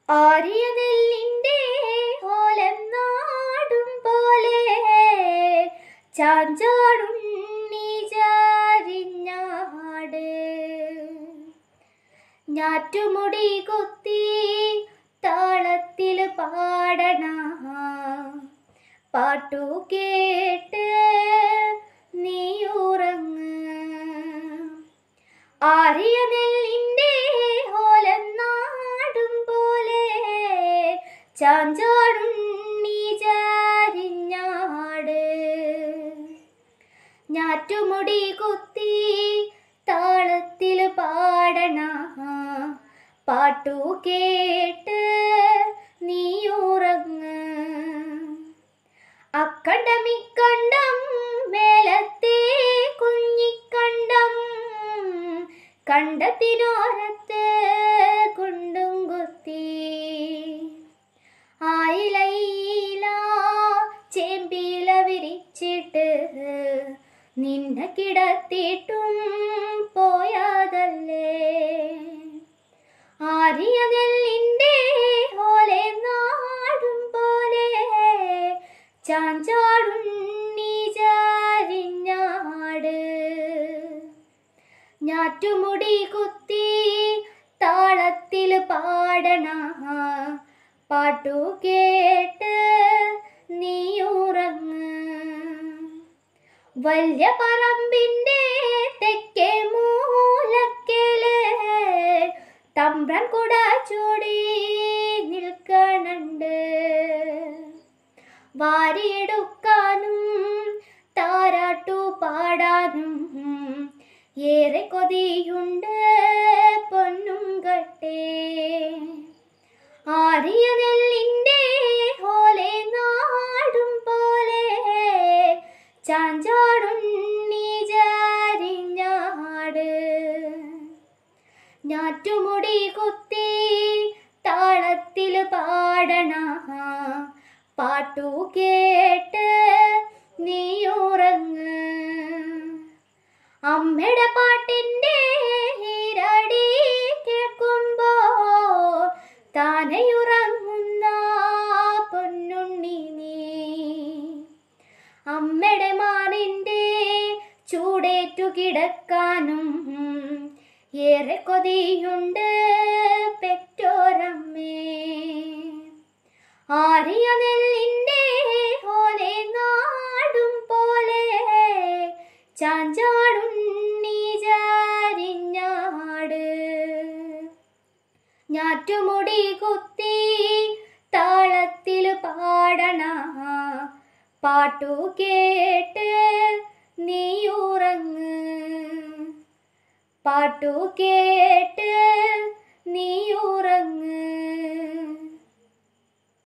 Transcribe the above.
area നെല്ലിൻ്റെ ഓലനാടും പോലെ ചാഞ്ചാടുണ്ണി ചാരിഞ്ഞാട് ഞാറ്റുമുടി കൊത്തി താളത്തിൽ പാടണ പാട്ടു കേട്ട് നീ ഉറങ്ങ് ആരിയ നെല്ലിൻ്റെ ഓലനാടും പോലെ ചാഞ്ചാടുണ്ണി ചാരിഞ്ഞാട് ഞാറ്റുമുടി കുത്തി താളത്തിൽ പാടണ പാട്ടു കേട്ട് നീ ഉറങ്ങ് അക്കണ്ടമിക്കണ്ടം മേലത്തെ കുഞ്ഞിക്കണ്ടം കണ്ടത്തിനോരത്ത് കുണ്ടും കുത്തി ആയിലയില ചേമ്പില വിരിച്ചിട്ട് നിന്നെ കിടത്തിയിട്ടും പോയാതല്ലേ ആരിയ നെല്ലിൻ്റെ ഓലെ നാടും പോലെ ചാഞ്ചാടുണ്ണി ചാരിഞ്ഞാട് ഞാറ്റുമുടി കുത്തി താളത്തിൽ പാടണ പാട്ടു കേട്ട് നീ ഉറങ്ങ് വല്യ പറമ്പിൻ്റെ തെക്കേ മൂലക്കല് തമ്പ്രൻ കുട ചൂടി നിൽക്കണുണ്ട് വാരിയെടുക്കാനും താരാട്ടു പാടാനും ഏറെ കൊതിയുണ്ട് പൊന്നും കട്ടേ ആരിയ നെല്ലിൻ്റെ ഓലെ നാടും പോലെ ചാഞ്ചാടുണ്ണി ചാരിഞ്ഞാട് ഞാറ്റുമുടി കുത്തി താളത്തിൽ പാടണ പാട്ടു കേട്ട് നീ ഉറങ്ങ് അമ്മയുടെ പാട്ടിൻ്റെ ഈരടി കേൾക്കുമ്പോ താനയുറങ്ങുന്ന പൊന്നുണ്ണി നീ അമ്മയുടെ മാറിൻ്റെ ചൂടേറ്റു കിടക്കാനും ഏറെ കൊതിയുണ്ട് പെറ്റോരമ്മേ ആരിയ നെല്ലിൻ്റെ ഓലെ നാടും പോലെ ചാഞ്ചാടുണ്ണി ചാരിഞ്ഞാട് ഞാറ്റുമുടി കുത്തി താളത്തിൽ പാടണ പാട്ടു കേട്ട് നീ ഉറങ്ങ് പാട്ടു കേട്ട്